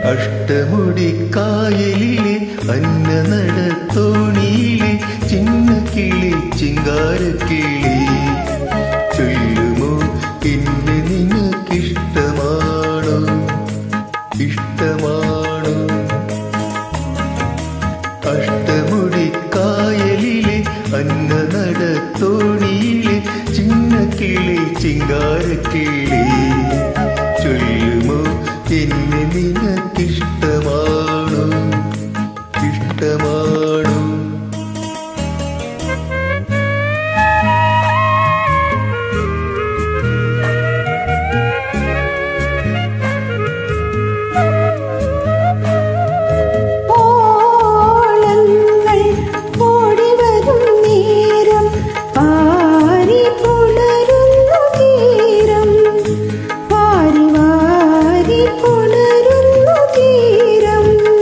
അഷ്ടമുടിക്കായലിലെ അന്ന നടത്തോണിയിലെ ചിന്ന കിളി ചിങ്കാരക്കിളി ചൊല്ലുമോ എന്നെ നിനക്കിഷ്ടമാണോ ഇഷ്ടമാണോ അഷ്ടമുടിക്കായലിലെ അന്ന നടത്തോണിയിലെ ചിന്ന കിളി ചിങ്കാരക്കിളി ചൊല്ലുമോ എന്നെ നിനക്കിഷ്ടമാണോ ഇഷ്ടമാണോ ഓളങ്ങൾ ഓടിവരും നേരം പാരി പുണരുന്നു തീരം വാരി വാരി പുണരുന്നു തീരം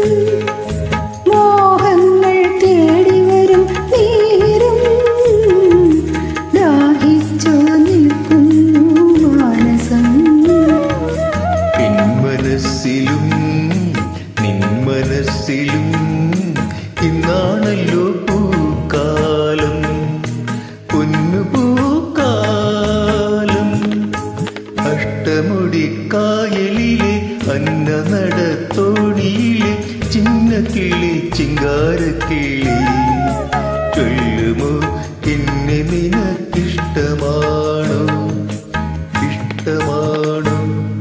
മോഹങ്ങൾ തേടി വരും നേരം ദാഹിച്ചു നിൽക്കുന്നു മാനസം എൻ മനസ്സിലും നിൻ മനസ്സിലും ഇന്നാണല്ലോ പൂക്കാലം പൊന്നു പൂക്കാലം അഷ്ടമുടിക്കായലിലെ അന്ന നടത്തോണിയിലെ ചിന്ന കിളി ചിങ്കാരക്കിളി ചൊല്ലുമോ എന്നെ നിനക്കിഷ്ടമാണോ ഇഷ്ടമാണോ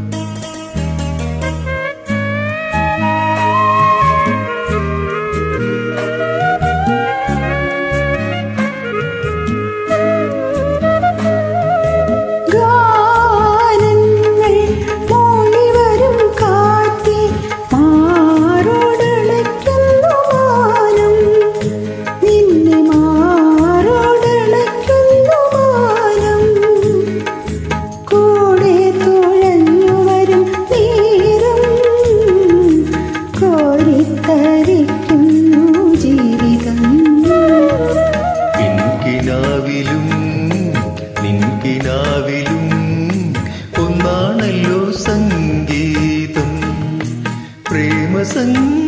ഗാനങ്ങൾ മൂളിവരും കാറ്റി മാറോടണയ്ക്കുന്നു മാനം നിന്നെ മാറോടണയ്ക്കുന്നു മാനം കൂടെ തുഴഞ്ഞു വരും തീരം കോരിത്തരിക്കുന്നു ജീവിതം പിൻകിനാവിലും നിൻകിനാവിലും ഒന്നാണല്ലോ സംഗീതം പ്രേമസംഗീതം